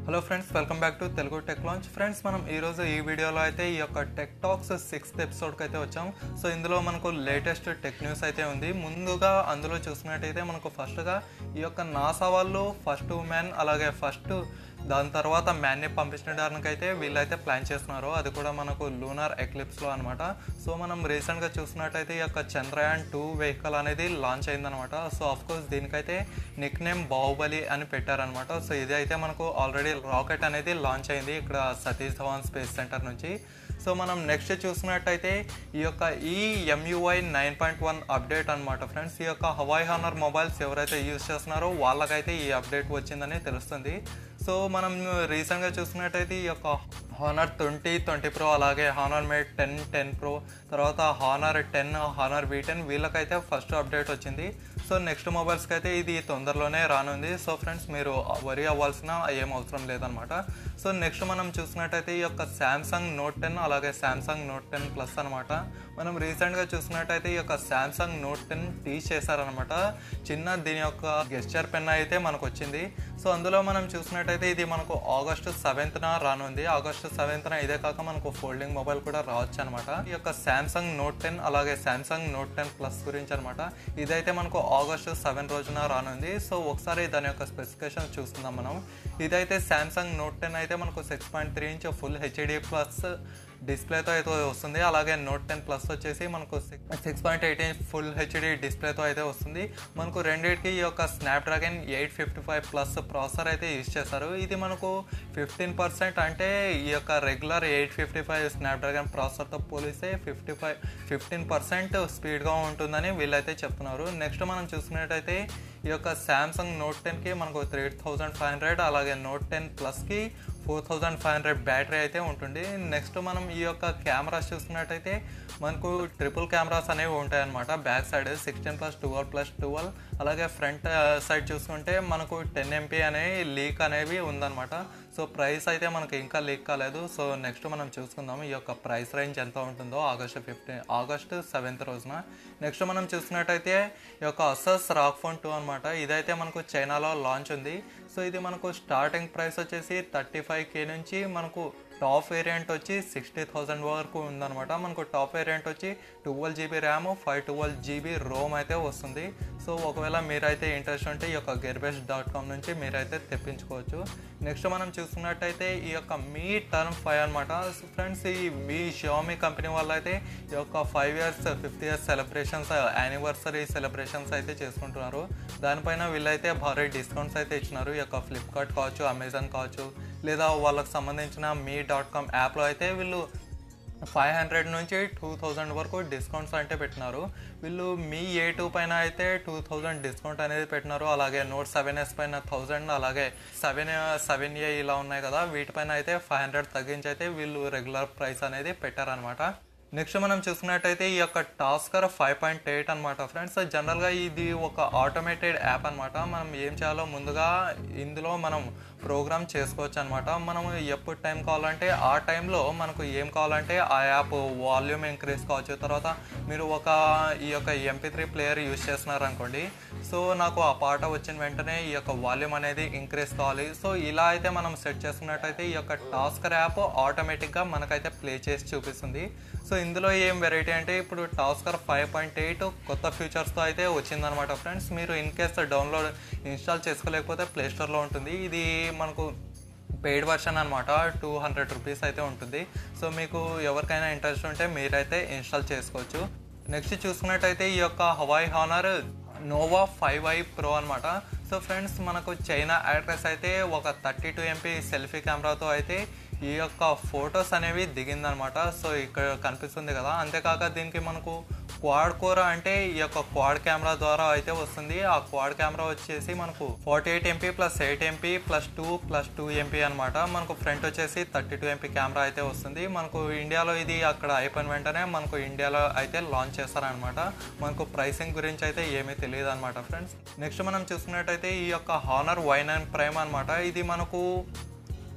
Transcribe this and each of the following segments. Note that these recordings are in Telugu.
hello friends welcome back to Telugu tech launch friends మనం ఈరోజు ఈ వీడియోలో అయితే ఈ యొక్క టెక్ టాక్స్ సిక్స్త్ ఎపిసోడ్కి అయితే వచ్చాం సో ఇందులో మనకు లేటెస్ట్ టెక్ న్యూస్ అయితే ఉంది ముందుగా అందులో చూసినట్టయితే మనకు ఫస్ట్గా ఈ యొక్క నాసా వాళ్ళు ఫస్ట్ ఉమెన్ అలాగే ఫస్ట్ దాని తర్వాత మ్యాన్ని పంపించడానికి అయితే వీళ్ళైతే ప్లాన్ చేస్తున్నారు అది కూడా మనకు లూనార్ ఎక్లిప్స్లో అనమాట సో మనం రీసెంట్గా చూసినట్టయితే ఈ యొక్క చంద్రయాన్ టూ వెహికల్ అనేది లాంచ్ అయిందనమాట సో ఆఫ్ కోర్స్ దీనికైతే నిక్ నేమ్ బాహుబలి అని పెట్టారనమాట సో ఇది అయితే మనకు ఆల్రెడీ రాకెట్ అనేది లాంచ్ అయింది ఇక్కడ సతీష్ ధవాన్ స్పేస్ సెంటర్ నుంచి సో మనం నెక్స్ట్ చూసినట్టయితే ఈ యొక్క ఈ MIUI nine point one update అనమాట ఫ్రెండ్స్ ఈ యొక్క హవాయి హానర్ మొబైల్స్ ఎవరైతే యూజ్ చేస్తున్నారో వాళ్ళకైతే ఈ అప్డేట్ వచ్చిందని తెలుస్తుంది సో మనం రీసెంట్గా చూసినట్టయితే ఈ యొక్క హానర్ ట్వంటీ ట్వంటీ ప్రో అలాగే Honor Mate ten ten pro తర్వాత Honor ten Honor V ten వీళ్ళకైతే ఫస్ట్ అప్డేట్ వచ్చింది సో నెక్స్ట్ మొబైల్స్కి అయితే ఇది తొందరలోనే రానుంది సో ఫ్రెండ్స్ మీరు వరి అవ్వాల్సిన ఏం అవసరం లేదనమాట సో నెక్స్ట్ మనం చూసినట్టయితే ఈ యొక్క శాంసంగ్ నోట్ టెన్ అలాగే శాంసంగ్ నోట్ టెన్ ప్లస్ అనమాట మనం రీసెంట్గా చూసినట్టయితే ఈ యొక్క శాంసంగ్ నోట్ టెన్ టీచ్ చేశారనమాట చిన్న దీని యొక్క గెస్చర్ పెన్ అయితే మనకు వచ్చింది సో అందులో మనం చూసినట్టయితే ఇది మనకు ఆగస్టు సెవెంత్న రానుంది ఆగస్టు సెవెంత్న ఇదే కాక మనకు ఫోల్డింగ్ మొబైల్ కూడా రావచ్చు అనమాట ఈ యొక్క శాంసంగ్ నోట్ టెన్ అలాగే శాంసంగ్ నోట్ టెన్ ప్లస్ గురించి అనమాట ఇదైతే మనకు ఆగస్టు సెవెన్ రోజున రానుంది సో ఒకసారి దాని యొక్క స్పెసిఫికేషన్ చూస్తుందాం మనం ఇదైతే శాంసంగ్ నోట్ టెన్ అయితే మనకు six point three inch full HD plus డిస్ప్లేతో అయితే వస్తుంది అలాగే నోట్ టెన్ ప్లస్ వచ్చేసి మనకు six point eight inch full HD డిస్ప్లేతో అయితే వస్తుంది మనకు రెండింటికి ఈ యొక్క Snapdragon eight fifty five plus processor అయితే యూజ్ చేస్తారు ఇది మనకు ఫిఫ్టీన్ పర్సెంట్ అంటే ఈ యొక్క regular eight fifty five Snapdragon ప్రాసెసర్తో పోలిస్తే ఫిఫ్టీ ఫైవ్ ఫిఫ్టీన్ పర్సెంట్ స్పీడ్గా ఉంటుందని వీళ్ళైతే చెప్తున్నారు నెక్స్ట్ మనం చూసినట్టయితే ఈ యొక్క శాంసంగ్ నోట్ టెన్కి మనకు త్రీ థౌజండ్ ఫైవ్ హండ్రెడ్ అలాగే నోట్ టెన్ ప్లస్కి four thousand five hundred battery అయితే ఉంటుంది నెక్స్ట్ మనం ఈ యొక్క కెమెరాస్ చూసుకున్నట్టయితే మనకు ట్రిపుల్ కెమెరాస్ అనేవి ఉంటాయన్నమాట back side sixteen plus twelve plus twelve అలాగే ఫ్రంట్ సైడ్ చూసుకుంటే మనకు టెన్ ఎంపీ అనే లీక్ అనేవి ఉందన్నమాట సో ప్రైస్ అయితే మనకు ఇంకా లీక్ కాలేదు సో నెక్స్ట్ మనం చూసుకుందాం ఈ యొక్క ప్రైస్ రేంజ్ ఎంత ఉంటుందో ఆగస్టు ఫిఫ్టీన్ ఆగస్టు సెవెంత్ రోజున నెక్స్ట్ మనం చూసినట్టయితే ఈ యొక్క అసస్ రాక్ ఫోన్ టూ అనమాట ఇదైతే మనకు చైనాలో లాంచ్ ఉంది సో ఇది మనకు స్టార్టింగ్ ప్రైస్ వచ్చేసి థర్టీ ఫైవ్ కే నుంచి మనకు టాప్ వేరియంట్ వచ్చి సిక్స్టీ థౌజండ్ వరకు ఉందన్నమాట మనకు టాప్ వేరియంట్ వచ్చి twelve GB RAM five twelve GB ROM అయితే వస్తుంది సో ఒకవేళ మీరైతే ఇంట్రెస్ట్ ఉంటే ఈ యొక్క గెర్బెస్ట్ డాట్ కామ్ నుంచి మీరైతే తెప్పించుకోవచ్చు నెక్స్ట్ మనం చూసుకున్నట్టయితే ఈ యొక్క మీ టర్మ్ ఫైవ్ అనమాట ఫ్రెండ్స్ ఈ మీ షియోమి కంపెనీ వాళ్ళు అయితే ఈ యొక్క five years fifth years celebrations anniversary celebrations అయితే చేసుకుంటున్నారు దానిపైన వీళ్ళైతే భారీ డిస్కౌంట్స్ అయితే ఇచ్చినారు ఈ యొక్క ఫ్లిప్కార్ట్ కావచ్చు అమెజాన్ కావచ్చు లేదా వాళ్ళకి సంబంధించిన మీ డాట్ కామ్ యాప్లో అయితే వీళ్ళు ఫైవ్ హండ్రెడ్ నుంచి టూ థౌజండ్ వరకు డిస్కౌంట్స్ అంటే పెట్టినారు వీళ్ళు మీ ఏ టూ పైన అయితే టూ థౌజండ్ డిస్కౌంట్ అనేది పెట్టినారు అలాగే నోట్ సెవెన్ ఎస్ పైన థౌజండ్ అలాగే సెవెన్ సెవెన్ ఏ ఇలా ఉన్నాయి కదా వీటిపైన అయితే ఫైవ్ హండ్రెడ్ తగ్గించి అయితే వీళ్ళు రెగ్యులర్ ప్రైస్ అనేది పెట్టారనమాట నెక్స్ట్ మనం చూసుకున్నట్టయితే ఈ యొక్క టాస్కర్ ఫైవ్ పాయింట్ ఎయిట్ అనమాట ఫ్రెండ్స్ జనరల్గా ఇది ఒక ఆటోమేటెడ్ యాప్ అనమాట మనం ఏం చేయాలో ముందుగా ఇందులో మనం ప్రోగ్రామ్ చేసుకోవచ్చు అనమాట మనం ఎప్పుడు టైం కావాలంటే ఆ టైంలో మనకు ఏం కావాలంటే ఆ యాప్ వాల్యూమ్ ఇంక్రీజ్ కావచ్చు తర్వాత మీరు ఒక ఈ యొక్క ఎంపీ త్రీ ప్లేయర్ యూజ్ చేస్తున్నారు అనుకోండి సో నాకు ఆ పాట వచ్చిన వెంటనే ఈ యొక్క వాల్యూమ్ అనేది ఇంక్రీజ్ కావాలి సో ఇలా అయితే మనం సెట్ చేసుకున్నట్టయితే ఈ యొక్క టాస్కర్ యాప్ ఆటోమేటిక్గా మనకైతే ప్లే చేసి చూపిస్తుంది సో ఇందులో ఏం వెరైటీ అంటే ఇప్పుడు టాస్కర్ ఫైవ్ పాయింట్ ఎయిట్ కొత్త ఫీచర్స్తో అయితే వచ్చిందనమాట ఫ్రెండ్స్ మీరు ఇన్ కేస్ డౌన్లోడ్ ఇన్స్టాల్ చేసుకోలేకపోతే ప్లేస్టోర్లో ఉంటుంది ఇది మనకు పెయిడ్ వర్షన్ అనమాట టూ హండ్రెడ్ రూపీస్ అయితే ఉంటుంది సో మీకు ఎవరికైనా ఇంట్రెస్ట్ ఉంటే మీరైతే ఇన్స్టాల్ చేసుకోవచ్చు నెక్స్ట్ చూసుకున్నట్టయితే ఈ యొక్క Huawei Honor Nova five I pro అనమాట సో ఫ్రెండ్స్ మనకు చైనా అడ్రస్ అయితే ఒక థర్టీ టూ ఎంపీ సెల్ఫీ కెమెరాతో అయితే ఈ యొక్క ఫొటోస్ అనేవి దిగిందనమాట సో ఇక్కడ కనిపిస్తుంది కదా అంతేకాక దీనికి మనకు క్వాడ్ కోర్ అంటే ఈ యొక్క క్వాడ్ కెమెరా ద్వారా అయితే వస్తుంది ఆ క్వాడ్ కెమెరా వచ్చేసి మనకు forty eight MP plus eight MP plus two plus two MP అనమాట మనకు ఫ్రంట్ వచ్చేసి థర్టీ టూ ఎంపీ కెమెరా అయితే వస్తుంది మనకు ఇండియాలో ఇది అక్కడ అయిపోయిన వెంటనే మనకు ఇండియాలో అయితే లాంచ్ చేస్తారనమాట మనకు ప్రైసింగ్ గురించి అయితే ఏమీ తెలియదు అనమాట ఫ్రెండ్స్ నెక్స్ట్ మనం చూసుకున్నట్టయితే ఈ యొక్క హానర్ వై నైన్ ప్రైమ్ అనమాట ఇది మనకు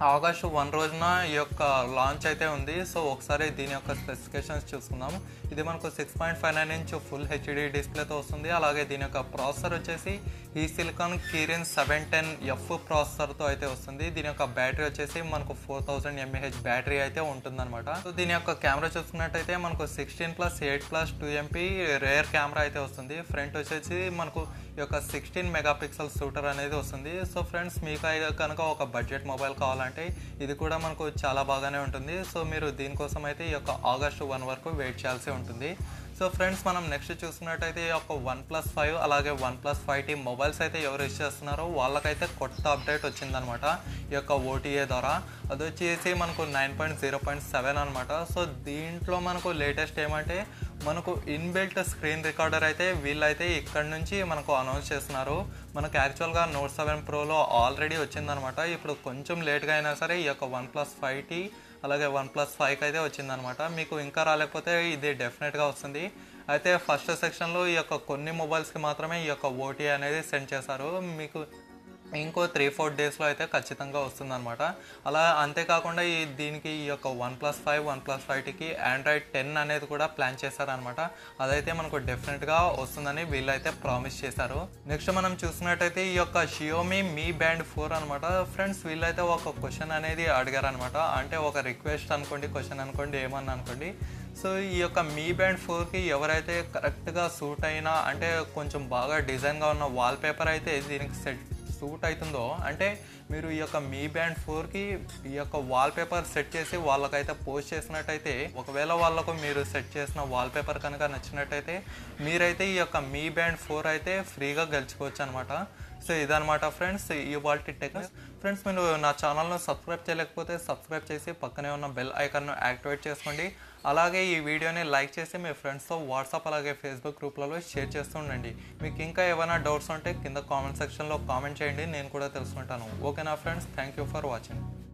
ఆగస్టు వన్ రోజున ఈ యొక్క లాంచ్ అయితే ఉంది సో ఒకసారి దీని యొక్క స్పెసిఫికేషన్స్ చూసుకుందాం ఇది మనకు six point five nine inch full HD డిస్ప్లేతో వస్తుంది అలాగే దీని యొక్క ప్రాసెసర్ వచ్చేసి ఈ silicon Kirin seven ten F ప్రాసెసర్తో అయితే వస్తుంది దీని యొక్క బ్యాటరీ వచ్చేసి మనకు ఫోర్ థౌసండ్ ఎంఏహెచ్ బ్యాటరీ అయితే ఉంటుందన్నమాట సో దీని యొక్క కెమెరా చూసుకున్నట్టయితే మనకు sixteen plus eight plus two MP rear camera అయితే వస్తుంది ఫ్రంట్ వచ్చేసి మనకు ఈ యొక్క సిక్స్టీన్ మెగాపిక్సెల్ షూటర్ అనేది వస్తుంది సో ఫ్రెండ్స్ మీకు అయితే కనుక ఒక బడ్జెట్ మొబైల్ కావాలంటే ఇది కూడా మనకు చాలా బాగానే ఉంటుంది సో మీరు దీనికోసం అయితే ఈ యొక్క ఆగస్టు వన్ వరకు వెయిట్ చేయాల్సి ఉంటుంది సో ఫ్రెండ్స్ మనం నెక్స్ట్ చూసుకున్నట్టయితే ఈ యొక్క వన్ ప్లస్ ఫైవ్ అలాగే OnePlus five T mobiles అయితే ఎవరు యూస్ చేస్తున్నారో వాళ్ళకైతే కొత్త అప్డేట్ వచ్చిందనమాట ఈ యొక్క ఓటీఏ ద్వారా అది వచ్చేసి మనకు nine point zero point seven అనమాట సో దీంట్లో మనకు లేటెస్ట్ ఏమంటే మనకు ఇన్బిల్ట్ స్క్రీన్ రికార్డర్ అయితే వీళ్ళైతే ఇక్కడ నుంచి మనకు అనౌన్స్ చేస్తున్నారు మనకు యాక్చువల్గా నోట్ సెవెన్ ప్రోలో ఆల్రెడీ వచ్చిందనమాట ఇప్పుడు కొంచెం లేట్గా అయినా సరే ఈ యొక్క వన్ ప్లస్ ఫైవ్ టీ అలాగే వన్ ప్లస్ ఫైవ్కి అయితే వచ్చిందనమాట మీకు ఇంకా రాలేకపోతే ఇది డెఫినెట్గా వస్తుంది అయితే ఫస్ట్ సెక్షన్లో ఈ యొక్క కొన్ని మొబైల్స్కి మాత్రమే ఈ యొక్క ఓటీ అనేది సెండ్ చేశారు మీకు ఇంకో త్రీ ఫోర్ డేస్లో అయితే ఖచ్చితంగా వస్తుందన్నమాట అలా అంతేకాకుండా ఈ దీనికి ఈ యొక్క OnePlus five OnePlus ఫైవ్కి ఆండ్రాయిడ్ టెన్ అనేది కూడా ప్లాన్ చేశారనమాట అదైతే మనకు డెఫినెట్గా వస్తుందని వీళ్ళైతే ప్రామిస్ చేశారు నెక్స్ట్ మనం చూసినట్టయితే ఈ యొక్క షియోమి మీ బ్యాండ్ ఫోర్ అనమాట ఫ్రెండ్స్ వీళ్ళైతే ఒక క్వశ్చన్ అనేది అడిగారనమాట అంటే ఒక రిక్వెస్ట్ అనుకోండి క్వశ్చన్ అనుకోండి ఏమన్నా అనుకోండి సో ఈ యొక్క మీ బ్యాండ్ ఫోర్కి ఎవరైతే కరెక్ట్గా సూట్ అయినా అంటే కొంచెం బాగా డిజైన్గా ఉన్న వాల్పేపర్ అయితే దీనికి సెట్ సూట్ అవుతుందో అంటే మీరు ఈ యొక్క మీ బ్యాండ్ ఫోర్కి ఈ యొక్క వాల్పేపర్ సెట్ చేసి వాళ్ళకైతే పోస్ట్ చేసినట్టయితే ఒకవేళ వాళ్ళకు మీరు సెట్ చేసిన వాల్పేపర్ కనుక నచ్చినట్టయితే మీరైతే ఈ యొక్క మీ బ్యాండ్ ఫోర్ అయితే ఫ్రీగా గెలుచుకోవచ్చు అనమాట సో ఇదనమాట ఫ్రెండ్స్ ఇవాళ టెక్ ఫ్రెండ్స్ మీరు నా ఛానల్ను సబ్స్క్రైబ్ చేయలేకపోతే సబ్స్క్రైబ్ చేసి పక్కనే ఉన్న బెల్ ఐకాన్ను యాక్టివేట్ చేసుకోండి అలాగే ఈ వీడియోని లైక్ చేసి మీ ఫ్రెండ్స్తో వాట్సాప్ అలాగే ఫేస్బుక్ గ్రూప్లలో షేర్ చేస్తూ ఉండండి మీకు ఇంకా ఏమైనా డౌట్స్ ఉంటే కింద కామెంట్ సెక్షన్లో కామెంట్ చేయండి నేను కూడా తెలుసుకుంటాను ఓకేనా friends thank you for watching